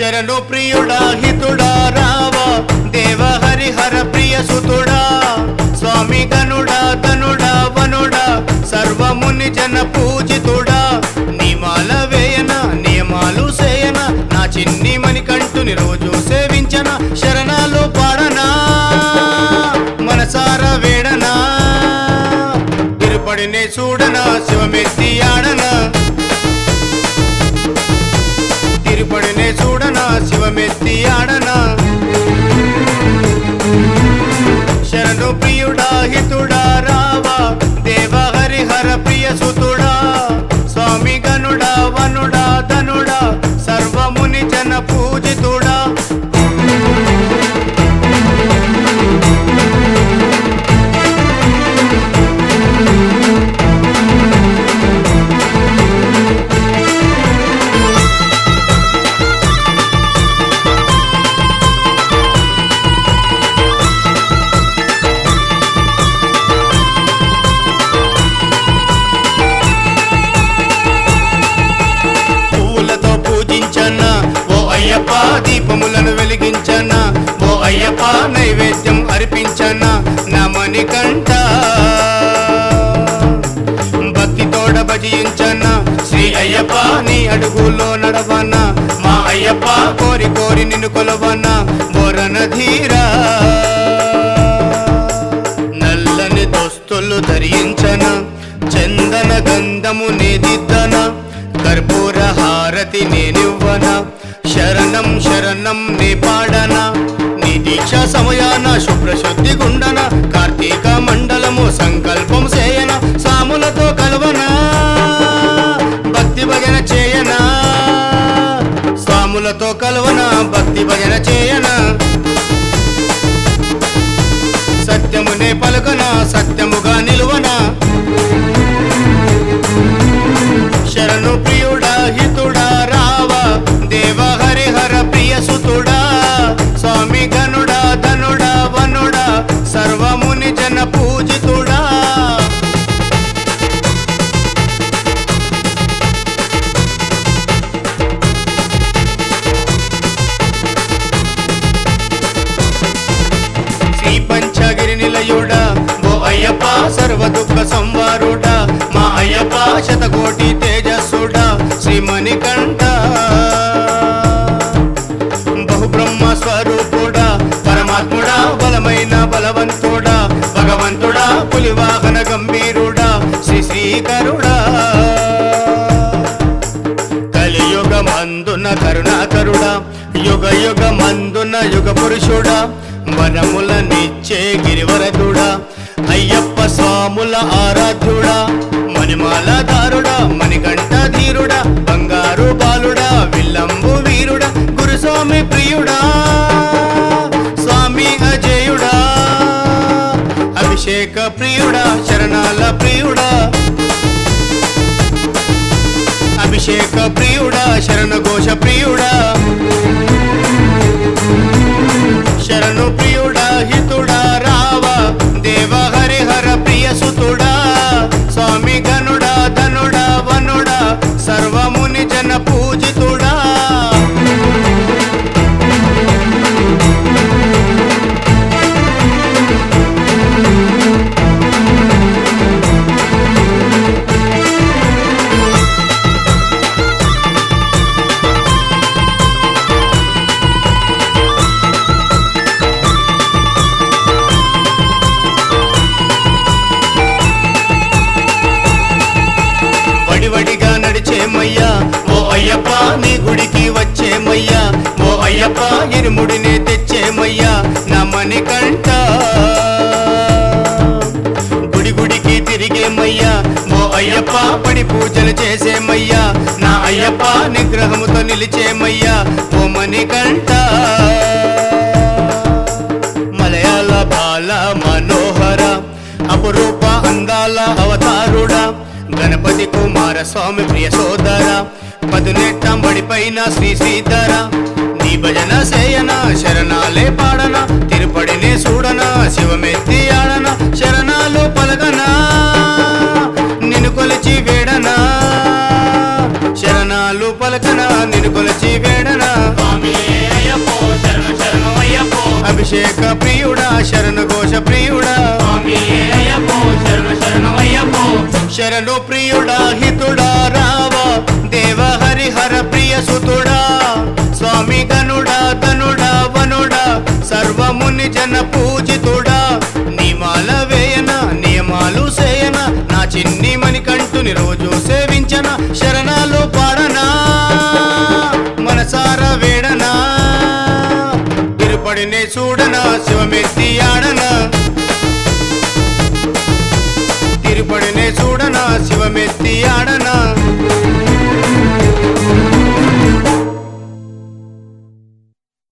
శరణు ప్రియుడా హితుడా రావా దేవ హరిహర ప్రియ సుతుడా స్వామి గనుడా తనుడా వనుడా సర్వముని జన పూజితుడా నియమాల వేయన నియమాలు సేయన నా చిన్ని మణికంఠుని రోజు సేవించన శరణాలు పాడనా మనసార వేడనా తిరుపడినే చూడనా శివమెత్తి ఆడనా తిరుపడినే చూడనా శివమెత్తి ఆడనా శరణు ప్రియుడా హితుడా రావా దేవ హరిహర ప్రియ సుతుడా స్వామి గనుడా వనుడా ధనుడా సర్వముని జన పూజితుడా పువ్వులతో పూజించన ఓ అయ్యప్ప దీపములను వెలిగించన ఓ అయ్యప్ప నైవేద్యం అర్పించన నమని కంట భక్తి తోడ భజించన శ్రీ అయ్యప్ప నీ అడుగులో నడవన మా అయ్యప్ప కోరి కోరి నిన్ను కొలవన బోరన ధీరా నల్లని దుస్తులు ధరించన చందన గంధము నేదిద్దన కర్పూర హారతి నేనివ్వన శరణం శరణం నే పాడన నీ దీక్ష సమయాన శుభ్రశుద్ధి గుండన కార్తీక మండలము సంకల్పం చేయన సాములతో కలవన భక్తి భజన చేయన స్వాములతో కలవన భక్తి భజన చేయన సత్యమునే పలుకన సత్యముగా నిలువన శరణు ప్రియుడా హితుడా రావా దేవ హరిహర ప్రియ సుతుడా స్వామి గనుడా ధనుడా వనుడా సర్వముని జన పూజితుడా శ్రీ పంచగిరి నిలయుడా ఓ అయ్యప్ప సర్వ దుఃఖ సంవారుడా మా అయ్యప్ప శతకోటి తేజస్సుడా శ్రీమణికంఠ బహుబ్రహ్మ స్వరూపుడా పరమాత్ముడా బలమైన బలవంతుడా భగవంతుడా పులివాహన గంభీరుడా శ్రీ శ్రీకరుడా కలియుగ మందున కరుణాకరుడా యుగ యుగ మందున యుగ పురుషుడా వరముల నిచ్చే గిరివరదుడా అయ్యప్ప స్వాముల ఆరాధ్యుడా మణిమాల దారుడా మణికంఠ ధీరుడా బంగారు బాలుడా విల్లంబు వీరుడా గురుస్వామి ప్రియుడా స్వామి అజయుడా అభిషేక ప్రియుడా శరణాల ప్రియుడా అభిషేక ప్రియుడా శరణ ఘోష ప్రియుడా శరణు ప్రియుడా హితుడా రావా దేవ హరిహర ప్రియ సుతుడా స్వామి గనుడా ధనుడా వనుడా సర్వముని జన పూజితుడా వడివడిగా నడిచేమయ్యా ఓ అయ్యప్ప నీ గుడికి వచ్చేమయ్యా ఓ అయ్యప్ప ఇరుముడినే తెచ్చేమయ్యా నా మణికంఠ గుడి గుడికి తిరిగేమయ్యా ఓ అయ్యప్ప పడి పూజలు చేసేమయ్యా నా అయ్యప్ప నిగ్రహముతో నిలిచేమయ్యా ఓ మణికంఠ మలయాళ బాల మనోహర అపురూప అందాల అవతారుడా గణపతి కుమార స్వామి ప్రియ సోదర పదునెట్టం బడిపైన శ్రీ శ్రీధర నీ భజన సేయన శరణాలే పాడన తిరుపడినే చూడన శివమెత్తి ఆడన శరణాలు పలకనా నిన్ను కొలిచి వేడనా శరణాలు పలకన నిన్ను కొలిచి వేడనా స్వామి అభిషేక ప్రియుడా శరణ ఘోష ప్రియుడా స్వామియే అయ్యప్పో శరణు శరణమయ్యప్పో శరణు ప్రియుడా హితుడా రావా దేవ హరిహర ప్రియ సుతుడా స్వామి గనుడా తనుడా వనుడా సర్వముని జన పూజితుడా నిమాల వేయన నియమాలు సేయన నా చిన్ని మణికంటుని రోజు సేవించన శరణ